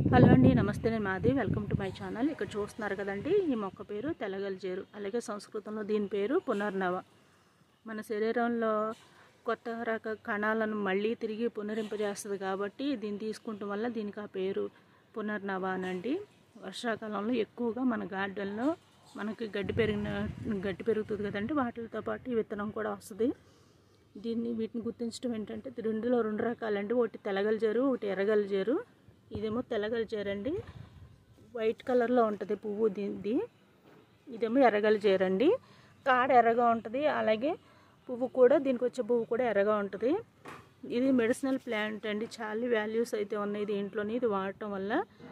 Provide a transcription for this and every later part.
hello అండి నమస్తే నేను మాది వెల్కమ్ టు మై ఛానల్ ఇక్కడ చూస్తున్నారు కదండి ఈ మొక్క పేరు తెలగలిజేరు అలాగే సంస్కృతంలో దీని పేరు పునర్నవ మన శరీరంలో కొత్త రక కణాలను మళ్ళీ తిరిగి పునరింపజేస్తుంది కాబట్టి దీన్ని తీసుకుంటాం వల్ల దీనికి ఆ పేరు పునర్నవ అనండి వర్షాకాలంలో ఎక్కువగా మన గార్డెన్లో మనకి గడ్డి పెరిగిన గడ్డి పెరుగుతుంది కదండి వాటితో పాటు ఈ విత్తనం కూడా వస్తుంది దీన్ని వీటిని గుర్తించడం ఏంటంటే ఇది రెండులో రెండు రకాలండి ఒకటి తెలగలిజేరు ఒకటి ఎర్రగలిజేరు ఇదేమో తెలగలిజేరు అండి వైట్ కలర్లో ఉంటుంది పువ్వు దీనిది ఇదేమో ఎర్రగలిజేరు అండి కాడ ఎర్రగా ఉంటుంది అలాగే పువ్వు కూడా దీనికి వచ్చే పువ్వు కూడా ఎర్రగా ఉంటుంది ఇది మెడిసినల్ ప్లాంట్ అండి చాలా వాల్యూస్ అయితే ఉన్నాయి దీంట్లోని ఇది వాడటం వల్ల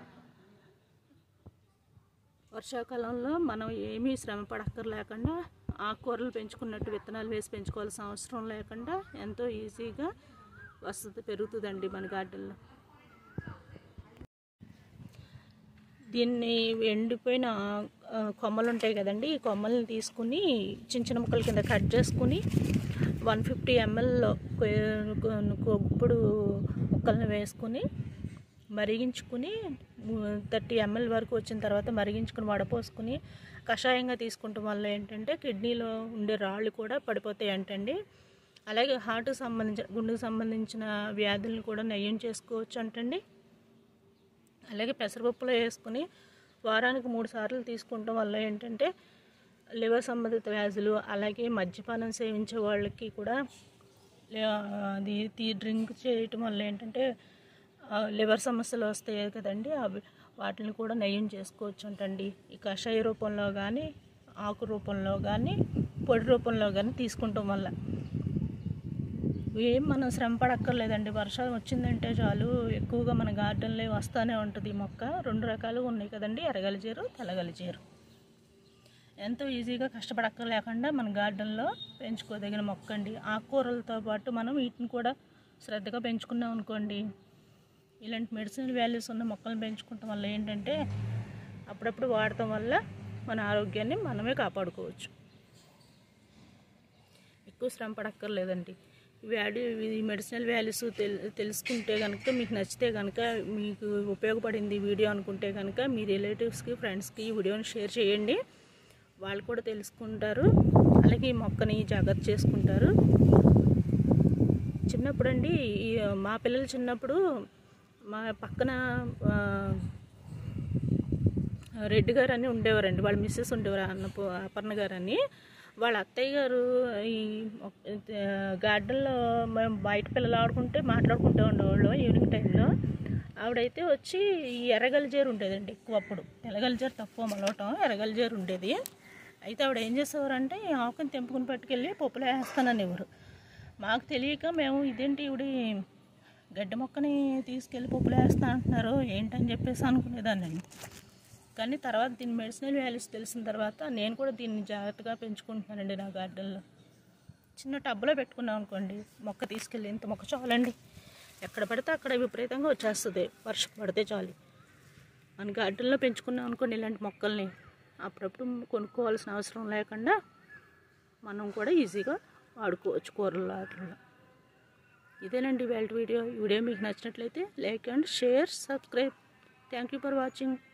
వర్షాకాలంలో మనం ఏమీ శ్రమ పడక్కర్లేకుండా ఆకుకూరలు పెంచుకున్నట్టు విత్తనాలు వేసి పెంచుకోవాల్సిన అవసరం లేకుండా ఎంతో ఈజీగా వస్తుంది పెరుగుతుందండి మన గార్డెన్లో దీన్ని ఎండిపోయిన ఆ, కొమ్మలు ఉంటాయి కదండి ఈ కొమ్మల్ని తీసుకుని చిన్న చిన్న ముక్కల కింద కట్ చేసుకుని వన్ ఫిఫ్టీ ఎంఎల్లో ఇప్పుడు ముక్కల్ని వేసుకుని మరిగించుకుని థర్టీ ఎంఎల్ వరకు వచ్చిన తర్వాత మరిగించుకుని వడపోసుకుని కషాయంగా తీసుకుంటాం వల్ల ఏంటంటే కిడ్నీలో ఉండే రాళ్ళు కూడా పడిపోతాయి అంటండి అలాగే హార్ట్కి సంబంధించిన గుండెకు సంబంధించిన వ్యాధులను కూడా నయం చేసుకోవచ్చు అంటండి అలాగే పెసరపప్పులో వేసుకుని వారానికి మూడు సార్లు తీసుకుంటాం వల్ల ఏంటంటే లివర్ సంబంధిత వ్యాధులు అలాగే మద్యపానం సేవించే వాళ్ళకి కూడా లే- అది తీ డ్రింక్ చేయటం వల్ల ఏంటంటే ఆ, లివర్ సమస్యలు వస్తాయి కదండి అవి వాటిని కూడా నయం చేసుకోవచ్చు అంటండి ఈ కషాయ రూపంలో కానీ ఆకు రూపంలో కానీ పొడి రూపంలో కానీ తీసుకుంటాం వల్ల ఏం మనం శ్రమ పడక్కర్లేదండి వర్షం వచ్చిందంటే చాలు ఎక్కువగా మన గార్డెన్లో వస్తూనే ఉంటుంది ఈ మొక్క రెండు రకాలుగా ఉన్నాయి కదండి ఎర్రగలిజేరు తెల్లగలిజేరు ఎంతో ఈజీగా కష్టపడక్కర్లేకుండా మన గార్డెన్లో పెంచుకోదగిన మొక్క అండి ఆకుకూరలతో పాటు మనం వీటిని కూడా శ్రద్ధగా పెంచుకున్నాం అనుకోండి ఇలాంటి మెడిసినల్ వాల్యూస్ ఉన్న మొక్కలను పెంచుకోవటం వల్ల ఏంటంటే అప్పుడప్పుడు వాడటం వల్ల మన ఆరోగ్యాన్ని మనమే కాపాడుకోవచ్చు ఎక్కువ శ్రమ పడక్కర్లేదండి ఈ వాల్యూ ఈ మెడిసినల్ వాల్యూస్ తెల్ తెలుసుకుంటే కనుక మీకు నచ్చితే కనుక మీకు ఉపయోగపడింది ఈ వీడియో అనుకుంటే కనుక మీ రిలేటివ్స్కి ఫ్రెండ్స్కి ఈ వీడియోని షేర్ చేయండి వాళ్ళు కూడా తెలుసుకుంటారు అలాగే ఈ మొక్కని జాగ్రత్త చేసుకుంటారు చిన్నప్పుడు అండి ఈ మా పిల్లలు చిన్నప్పుడు మా పక్కన ఆ, రెడ్డి గారు అని ఉండేవారండి వాళ్ళ మిస్సెస్ ఉండేవారు అన్నపు అపర్ణ గారు అని వాళ్ళ అత్తయ్య గారు ఈ గార్డెన్లో మేము బయట పిల్లలు ఆడుకుంటే మాట్లాడుకుంటూ ఉండేవాళ్ళు ఈవినింగ్ టైంలో ఆవిడైతే వచ్చి ఈ ఎర్రగలిజేరు ఉండేదండి ఎక్కువ అప్పుడు తెల్లగలిజేరు తక్కువ మలవటం ఎర్రగలిజేరు ఉండేది అయితే ఆవిడ ఏం చేసేవారంటే ఈ ఆకుని తెంపుకుని పట్టుకెళ్ళి పప్పులో వేస్తాననేవారు మాకు తెలియక మేము ఇదేంటి ఇవిడి గడ్డి మొక్కని తీసుకెళ్ళి పప్పులో వేస్తా అంటున్నారు ఏంటని చెప్పేసి అనుకునేదాన్ని కానీ తర్వాత దీని మెడిసినల్ వాల్యూస్ తెలిసిన తర్వాత నేను కూడా దీన్ని జాగ్రత్తగా పెంచుకుంటున్నానండి నా గార్డెన్లో చిన్న టబ్లో పెట్టుకున్నాం అనుకోండి మొక్క తీసుకెళ్ళి ఇంత మొక్క చాలండి ఎక్కడ పడితే అక్కడ విపరీతంగా వచ్చేస్తుంది వర్షం పడితే చాలు మన గార్డెన్లో పెంచుకున్నాం అనుకోండి ఇలాంటి మొక్కల్ని అప్పుడప్పుడు కొనుక్కోవాల్సిన అవసరం లేకుండా మనం కూడా ఈజీగా వాడుకోవచ్చు కూరల్లో వాటిల్లో ఇదేనండి వేల్ట్ వీడియో ఈ వీడియో మీకు నచ్చినట్లయితే like and share subscribe thank you for watching